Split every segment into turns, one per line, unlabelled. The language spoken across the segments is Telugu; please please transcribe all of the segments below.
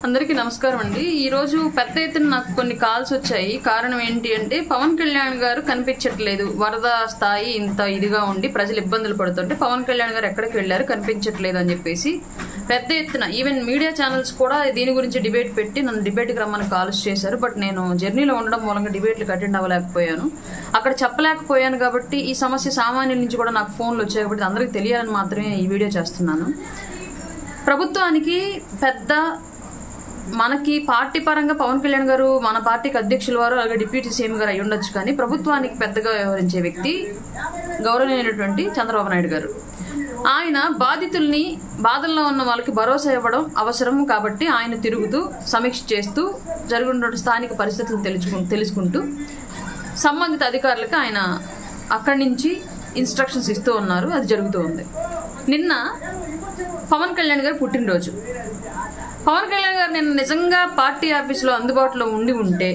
అందరికీ నమస్కారం అండి ఈ రోజు పెద్ద ఎత్తున నాకు కొన్ని కాల్స్ వచ్చాయి కారణం ఏంటి అంటే పవన్ కళ్యాణ్ గారు కనిపించట్లేదు వరద స్థాయి ఇంత ఇదిగా ఉండి ప్రజలు ఇబ్బందులు పడుతుంటే పవన్ కళ్యాణ్ గారు ఎక్కడికి వెళ్ళారు కనిపించట్లేదు అని చెప్పేసి పెద్ద ఎత్తున ఈవెన్ మీడియా ఛానల్స్ కూడా దీని గురించి డిబేట్ పెట్టి నన్ను డిబేట్కి రమ్మని కాల్స్ చేశారు బట్ నేను జర్నీలో ఉండడం మూలంగా డిబేట్లకు అటెండ్ అవ్వలేకపోయాను అక్కడ చెప్పలేకపోయాను కాబట్టి ఈ సమస్య సామాన్యుల నుంచి కూడా నాకు ఫోన్లు వచ్చాయి కాబట్టి అందరికీ తెలియాలని మాత్రమే ఈ వీడియో చేస్తున్నాను ప్రభుత్వానికి పెద్ద మనకి పార్టీ పరంగా పవన్ కళ్యాణ్ గారు మన పార్టీకి అధ్యక్షుల వారు అలాగే డిప్యూటీ సీఎం గారు అయి ఉండొచ్చు కానీ ప్రభుత్వానికి పెద్దగా వ్యవహరించే వ్యక్తి గౌరవనీయమైనటువంటి చంద్రబాబు నాయుడు గారు ఆయన బాధితుల్ని బాధల్లో ఉన్న వాళ్ళకి భరోసా ఇవ్వడం అవసరం కాబట్టి ఆయన తిరుగుతూ సమీక్ష చేస్తూ జరుగుతున్న స్థానిక పరిస్థితులను తెలుసుకు తెలుసుకుంటూ సంబంధిత అధికారులకు ఆయన అక్కడి నుంచి ఇన్స్ట్రక్షన్స్ ఇస్తూ ఉన్నారు అది జరుగుతూ ఉంది నిన్న పవన్ కళ్యాణ్ గారు పుట్టినరోజు పవన్ కళ్యాణ్ గారు నేను నిజంగా పార్టీ ఆఫీసులో అందుబాటులో ఉండి ఉంటే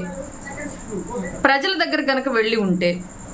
ప్రజల దగ్గర కనుక వెళ్ళి ఉంటే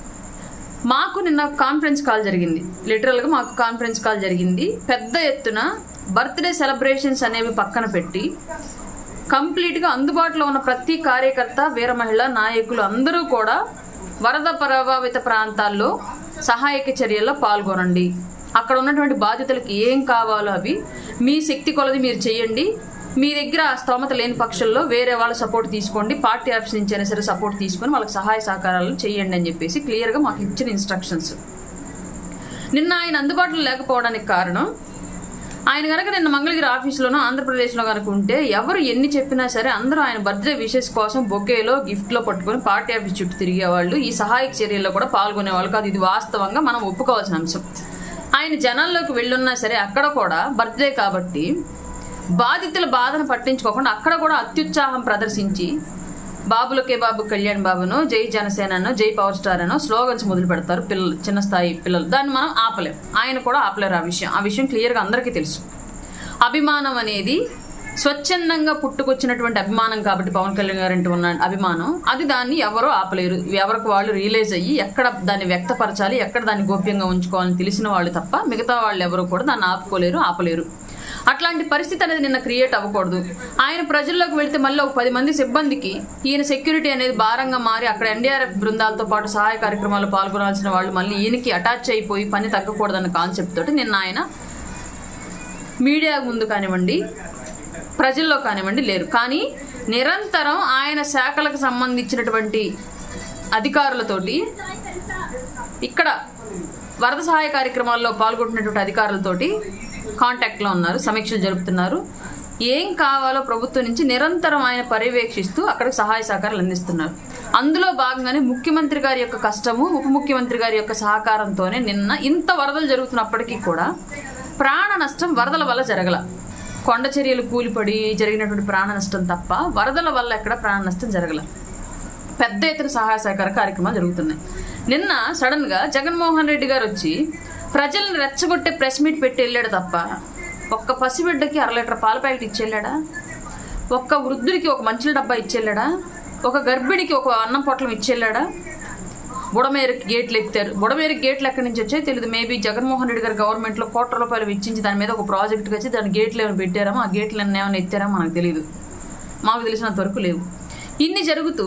మాకు నిన్న కాన్ఫరెన్స్ కాల్ జరిగింది లిటరల్గా మాకు కాన్ఫరెన్స్ కాల్ జరిగింది పెద్ద ఎత్తున బర్త్డే సెలబ్రేషన్స్ అనేవి పక్కన పెట్టి కంప్లీట్గా అందుబాటులో ఉన్న ప్రతి కార్యకర్త వీర మహిళ నాయకులు అందరూ కూడా వరద ప్రభావిత ప్రాంతాల్లో సహాయక చర్యల్లో పాల్గొనండి అక్కడ ఉన్నటువంటి బాధితులకు ఏం కావాలో అవి మీ శక్తి కొలది మీరు చేయండి మీ దగ్గర ఆ స్తోమత లేని పక్షంలో వేరే వాళ్ళ సపోర్ట్ తీసుకోండి పార్టీ ఆఫీస్ నుంచి అయినా సరే సపోర్ట్ తీసుకొని వాళ్ళకి సహాయ సహకారాలు చేయండి అని చెప్పేసి క్లియర్గా మాకు ఇచ్చిన ఇన్స్ట్రక్షన్స్ నిన్న ఆయన అందుబాటులో లేకపోవడానికి కారణం ఆయన కనుక నిన్న మంగళగిరి ఆఫీస్లోనో ఆంధ్రప్రదేశ్లో కనుక ఉంటే ఎవరు ఎన్ని చెప్పినా సరే అందరూ ఆయన బర్త్డే విషెస్ కోసం బొకేలో గిఫ్ట్లో పట్టుకొని పార్టీ ఆఫీస్ చుట్టూ తిరిగేవాళ్ళు ఈ సహాయక చర్యల్లో కూడా పాల్గొనేవాళ్ళు కాదు ఇది వాస్తవంగా మనం ఒప్పుకోవాల్సిన అంశం ఆయన జనాల్లోకి వెళ్ళున్నా సరే అక్కడ కూడా బర్త్డే కాబట్టి బాధితుల బాధను పట్టించుకోకుండా అక్కడ కూడా అత్యుత్సాహం ప్రదర్శించి బాబులకే బాబు కళ్యాణ్ బాబును జై జనసేనను జై పవర్ స్టార్ అనో స్లోగన్స్ మొదలు పెడతారు పిల్లలు చిన్న స్థాయి పిల్లలు దాన్ని మనం ఆపలేం ఆయన కూడా ఆపలేరు ఆ విషయం ఆ విషయం క్లియర్గా అందరికీ తెలుసు అభిమానం అనేది స్వచ్ఛందంగా పుట్టుకొచ్చినటువంటి అభిమానం కాబట్టి పవన్ కళ్యాణ్ గారు అంటే ఉన్న అభిమానం అది దాన్ని ఎవరో ఆపలేరు ఎవరికి వాళ్ళు రియలైజ్ అయ్యి ఎక్కడ దాన్ని వ్యక్తపరచాలి ఎక్కడ దాన్ని గోప్యంగా ఉంచుకోవాలని తెలిసిన వాళ్ళు తప్ప మిగతా వాళ్ళు ఎవరు కూడా దాన్ని ఆపుకోలేరు ఆపలేరు అట్లాంటి పరిస్థితి అనేది నిన్న క్రియేట్ అవ్వకూడదు ఆయన ప్రజల్లోకి వెళ్తే మళ్ళీ ఒక పది మంది సిబ్బందికి ఈయన సెక్యూరిటీ అనేది భారంగా మారి అక్కడ ఎన్డీఆర్ఎఫ్ బృందాలతో పాటు సహాయ కార్యక్రమాల్లో పాల్గొనాల్సిన వాళ్ళు మళ్ళీ ఈయనకి అటాచ్ అయిపోయి పని తగ్గకూడదన్న కాన్సెప్ట్ తోటి నిన్న ఆయన మీడియా ముందు కానివ్వండి ప్రజల్లో కానివ్వండి లేరు కానీ నిరంతరం ఆయన శాఖలకు సంబంధించినటువంటి అధికారులతోటి ఇక్కడ వరద సహాయ కార్యక్రమాల్లో పాల్గొంటున్నటువంటి అధికారులతోటి కాంటాక్ట్లో ఉన్నారు సమీక్షలు జరుపుతున్నారు ఏం కావాలో ప్రభుత్వం నుంచి నిరంతరం ఆయన పర్యవేక్షిస్తూ అక్కడికి సహాయ సహకారాలు అందిస్తున్నారు అందులో భాగంగానే ముఖ్యమంత్రి గారి యొక్క కష్టము ఉప ముఖ్యమంత్రి గారి యొక్క సహకారంతోనే నిన్న ఇంత వరదలు జరుగుతున్నప్పటికీ కూడా ప్రాణ నష్టం వరదల వల్ల జరగల కొండ చర్యలు కూలిపడి జరిగినటువంటి ప్రాణ నష్టం తప్ప వరదల వల్ల ఎక్కడ ప్రాణ నష్టం జరగల పెద్ద ఎత్తున సహాయ సహకార కార్యక్రమాలు జరుగుతున్నాయి నిన్న సడన్ గా జగన్మోహన్ రెడ్డి గారు వచ్చి ప్రజల్ని రెచ్చగొట్టే ప్రెస్ మీట్ పెట్టి వెళ్ళాడు తప్ప ఒక్క పసిబిడ్డకి అర లీటర్ పాల ప్యాకెట్ ఇచ్చెళ్ళాడా ఒక్క వృద్ధుడికి ఒక మంచుల డబ్బా ఇచ్చెళ్ళాడా ఒక గర్భిణికి ఒక అన్నం పొట్లం ఇచ్చెళ్ళాడా బుడమేరుకి గేట్లు ఎత్తారు బుడమేరుకి గేట్లు ఎక్కడి నుంచి వచ్చాయి తెలియదు మేబీ జగన్మోహన్ రెడ్డి గారు గవర్నమెంట్లో కోట్ల రూపాయలు వెచ్చించి దాని మీద ఒక ప్రాజెక్ట్కి వచ్చి దాని గేట్లు ఏమైనా పెట్టారామో ఆ గేట్లు ఏమైనా ఎత్తారో మనకు తెలియదు మాకు తెలిసినంత వరకు లేవు ఇన్ని జరుగుతూ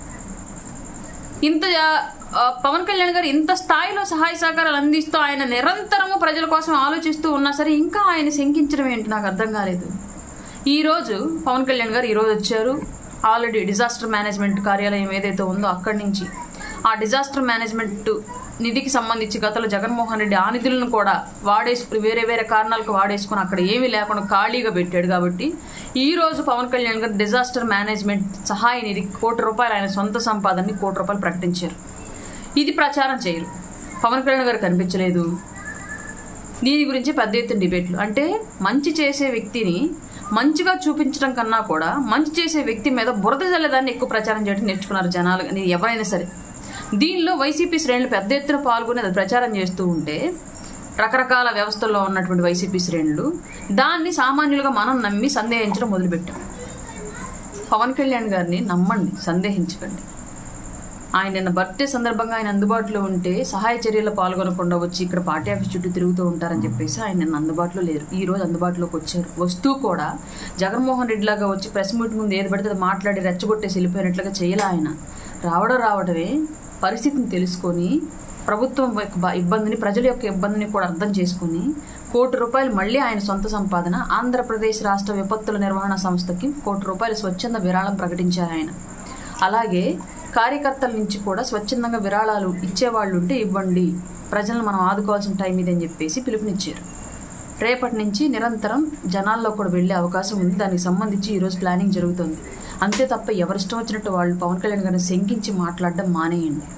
ఇంత ఆ, పవన్ కళ్యాణ్ గారు ఇంత స్థాయిలో సహాయ సహకారాలు అందిస్తూ ఆయన నిరంతరము ప్రజల కోసం ఆలోచిస్తూ ఉన్నా సరే ఇంకా ఆయన శంకించడం ఏంటి నాకు అర్థం కాలేదు ఈ రోజు పవన్ కళ్యాణ్ గారు ఈ రోజు వచ్చారు ఆల్రెడీ డిజాస్టర్ మేనేజ్మెంట్ కార్యాలయం ఏదైతే ఉందో అక్కడి నుంచి ఆ డిజాస్టర్ మేనేజ్మెంట్ నిధికి సంబంధించి గతంలో జగన్మోహన్ రెడ్డి ఆ నిధులను కూడా వాడేసుకుని వేరే వేరే కారణాలకు వాడేసుకుని అక్కడ ఏమీ లేకుండా ఖాళీగా పెట్టాడు కాబట్టి ఈ రోజు పవన్ కళ్యాణ్ గారు డిజాస్టర్ మేనేజ్మెంట్ సహాయ నిధి కోటి రూపాయలు ఆయన సొంత సంపాదనని కోటి రూపాయలు ప్రకటించారు ఇది ప్రచారం చేయరు పవన్ కళ్యాణ్ గారు కనిపించలేదు దీని గురించి పెద్ద ఎత్తున డిబేట్లు అంటే మంచి చేసే వ్యక్తిని మంచిగా చూపించడం కన్నా కూడా మంచి చేసే వ్యక్తి మీద బురద జల్లేదాన్ని ఎక్కువ ప్రచారం చేయడం నేర్చుకున్నారు జనాలు అని ఎవరైనా సరే దీనిలో వైసీపీ శ్రేణులు పెద్ద ఎత్తున పాల్గొని అది ప్రచారం చేస్తూ ఉంటే రకరకాల వ్యవస్థల్లో ఉన్నటువంటి వైసీపీ శ్రేణులు దాన్ని సామాన్యులుగా మనం నమ్మి సందేహించడం మొదలుపెట్టాం పవన్ కళ్యాణ్ గారిని నమ్మండి సందేహించకండి ఆయన నిన్న బర్త్డే సందర్భంగా ఆయన అందుబాటులో ఉంటే సహాయ చర్యల్లో పాల్గొనకుండా వచ్చి ఇక్కడ పార్టీ ఆఫీస్ చుట్టూ తిరుగుతూ ఉంటారని చెప్పేసి ఆయన నిన్న అందుబాటులో లేరు ఈ రోజు అందుబాటులోకి వచ్చారు వస్తూ కూడా జగన్మోహన్ రెడ్డి లాగా వచ్చి ప్రెస్ మీట్ ముందు ఏది పడితే అది మాట్లాడి రెచ్చగొట్టేసి వెళ్ళిపోయినట్లుగా చేయలే ఆయన రావడం రావడమే పరిస్థితిని తెలుసుకొని ప్రభుత్వం యొక్క బ- ఇబ్బందిని ప్రజల యొక్క ఇబ్బందిని కూడా అర్థం చేసుకుని కోటి రూపాయలు మళ్ళీ ఆయన సొంత సంపాదన ఆంధ్రప్రదేశ్ రాష్ట్ర విపత్తుల నిర్వహణ సంస్థకి కోటి రూపాయలు స్వచ్ఛంద విరాళం ప్రకటించారు ఆయన అలాగే కార్యకర్తల నుంచి కూడా స్వచ్ఛందంగా విరాళాలు ఇచ్చేవాళ్ళు ఉంటే ఇవ్వండి ప్రజలను మనం ఆదుకోవాల్సిన టైం ఇదని చెప్పేసి పిలుపునిచ్చారు రేపటి నుంచి నిరంతరం జనాల్లో కూడా వెళ్ళే అవకాశం ఉంది దానికి సంబంధించి ఈరోజు ప్లానింగ్ జరుగుతుంది అంతే తప్ప ఎవరిష్టం వచ్చినట్టు వాళ్ళు పవన్ కళ్యాణ్ గారిని శంకించి మాట్లాడడం మానేయండి